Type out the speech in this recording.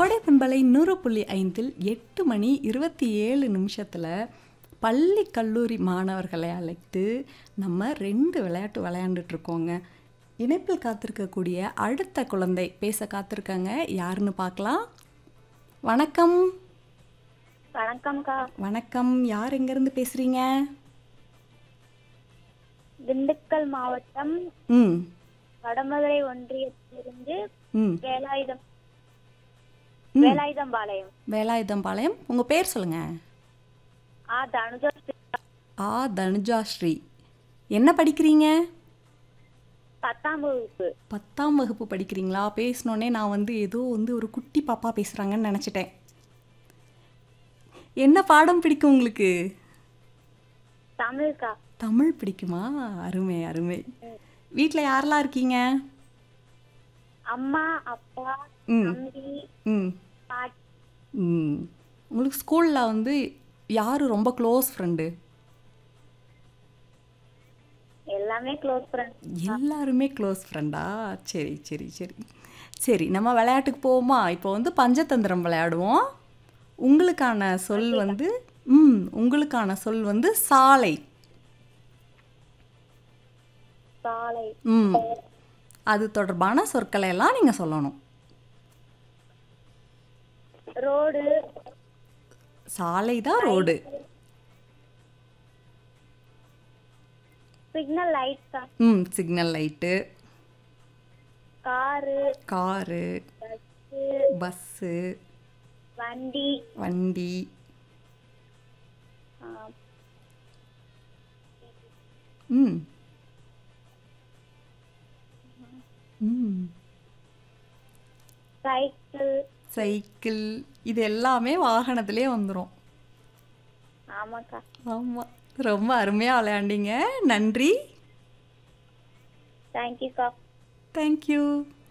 கோடை பண்பலை நூறு புள்ளி ஐந்தில் எட்டு மணி இருபத்தி ஏழு நிமிஷத்தில் பள்ளி கல்லூரி மாணவர்களை அழைத்து நம்ம ரெண்டு விளையாட்டு விளையாண்டுட்டு இருக்கோங்க இணைப்பில் காத்திருக்கக்கூடிய அடுத்த குழந்தை பேச காத்திருக்காங்க யாருன்னு பார்க்கலாம் வணக்கம் வணக்கம்க்கா வணக்கம் யார் எங்கேருந்து பேசுகிறீங்க திண்டுக்கல் மாவட்டம் ம் வடமதுரை ஒன்றியத்திலிருந்து ம் வேலாயுதம் வேலாயுதம்பாளையம் வேலாயுதம்பாளையம் உங்கள் பேர் சொல்லுங்கள் ஆ தனுஜா ஆ தனுஜா ஸ்ரீ என்ன படிக்கிறீங்க பத்தாம் வகுப்பு பத்தாம் வகுப்பு படிக்கிறீங்களா பேசினோடனே நான் வந்து ஏதோ வந்து ஒரு குட்டி பாப்பா பேசுகிறாங்கன்னு நினச்சிட்டேன் என்ன பாடம் பிடிக்கும் உங்களுக்கு தமிழ்க்கா தமிழ் பிடிக்குமா அருமை அருமை வீட்டில் யாரெல்லாம் இருக்கீங்க அம்மா அப்பா ம் தம்பி ம் பாட்டி ம் உங்களுக்கு ஸ்கூலில் வந்து யார் ரொம்ப க்ளோஸ் ஃப்ரெண்டு எல்லாமே க்ளோஸ் ஃப்ரெண்ட் எல்லாருமே க்ளோஸ் ஃப்ரெண்டா சரி சரி சரி சரி நம்ம விளையாட்டுக்கு போவோமா இப்போ வந்து பஞ்சதந்திரம் விளையாடுவோம் உங்களுக்கான சொல் வந்து ம் உங்களுக்கான சொல் வந்து சாலை சாலை ம் அது தொடர்பான சொற்களை எல்லாம் நீங்கள் சொல்லணும் ரோடு சாலை தான் ரோடு சிக்னல் லைட்ஸா ம் signal light car car bus bus வண்டி வண்டி ஆ, ம் ம் சைக்கிள் சைக்கிள் இது எல்லாமே வாகனத்திலே வந்துடும் ஆமாக்கா ஆமாம் ரொம்ப அருமையாக விளையாண்டீங்க நன்றி தேங்க்யூக்கா தேங்க்யூ